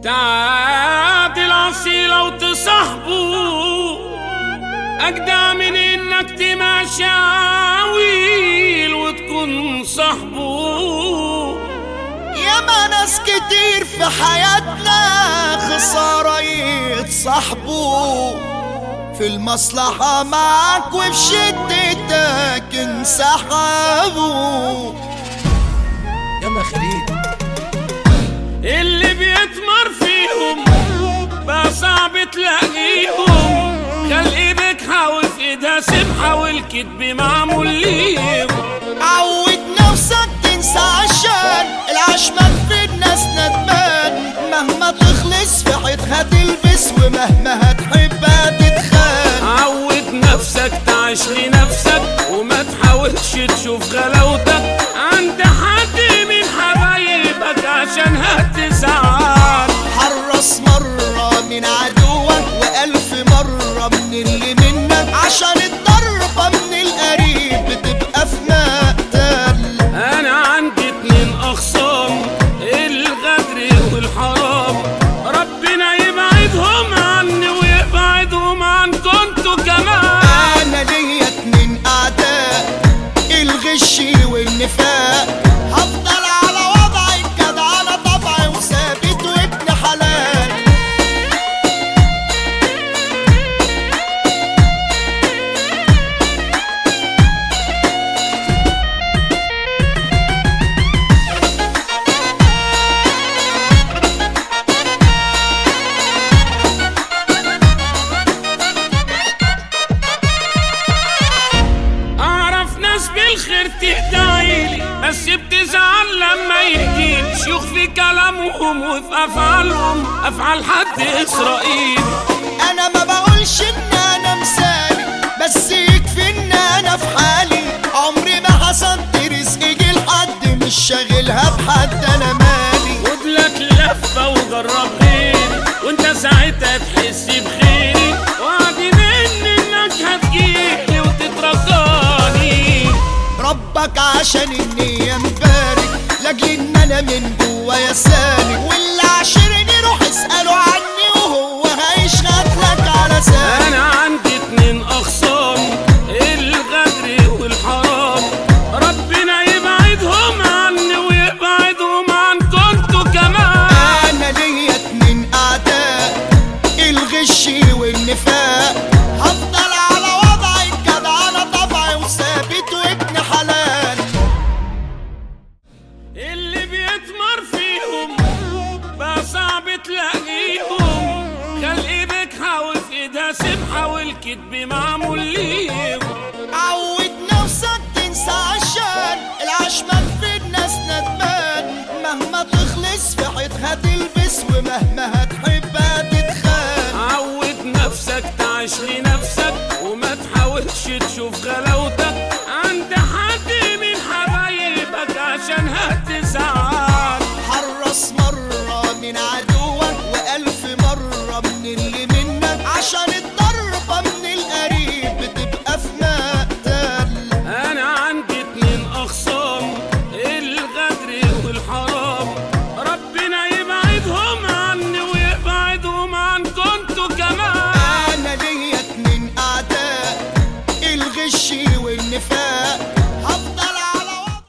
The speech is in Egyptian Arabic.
تعادل اصيلة وتصاحبه اجدع من انك تمشاويل وتكون صاحبه ياما ناس كتير في حياتنا خسارة يتصاحبوا في المصلحة معاك وفي شدتك انسحبوا يلا خليل اللي بيتمر فيهم بقى صعب تلاقيهم خلق بك حاول في ايدها سبحة والكدب معمول ليهم عود نفسك تنسى عشان العشمان في الناس ندمان مهما تخلص في حيطها تلبس ومهما هتحبها تتخان عود نفسك تعيش لنفسك وما تحاولش تشوف غلاوتك عند حد من حبايبك عشان هتزعل حرص مرة من عدوك وألف مرة من اللي منك عشان الضربة من القريب بتبقى في مقتل انا عندي اتنين اخصام الغدر والحرام ربنا يبعدهم عني ويبعدهم عنكم انتوا كمان أنا ليا اتنين أعداء الغش والنفاق هفضل على وضعي الجدع أنا طبعي وثابت وابن حلال اعرف ناس بالخير تهدايلي بس بتزعل لما يجيلي شيوخ في كلامهم وفي افعالهم افعال حد اسرائيل انا ما بقولش ان انا مثالي بس يكفي ان انا في حالي عمري ما حسنت رزقي جه لحد مش شاغلها بحد انا مالي خد لك لفه وجرب غيري وانت ساعتها تحس بخيري وعدي مني انك هتجيلي وتترجاني ربك عشان النية مبارك لاجل ان انا من جوايا سالك واللي عاشرني روح اسأله عني وهو هيشهد لك على سالك انا عندي اتنين اخصام الغدر والحرام ربنا يبعدهم عني ويبعدهم عنكم انتوا كمان انا ليا اتنين اعداء الغش والنفاق هفضل على وضعي الجدع انا طبعي وثابت وابن حلال اللي بيتمر فيهم بقى صعب تلاقيهم خلق بك حاول في ايدها سبحة والكدب معمول ليهم عود نفسك تنسى عشان العشمان في الناس ندمان مهما تخلص في حيطها تلبس ومهما هتحبها تتخان عود نفسك تعيش لنفسك وما تحاولش تشوف غلاوتك عند حد من حبايبك عشان هتزعل حرص مرة من عدوك وألف مرة من اللي منك عشان الضربة من القريب بتبقى في مقتل انا عندي اتنين اخصام الغدر والحرام ربنا يبعدهم عني ويبعدهم عنكم انتوا كمان أنا ليا اتنين أعداء الغش والنفاق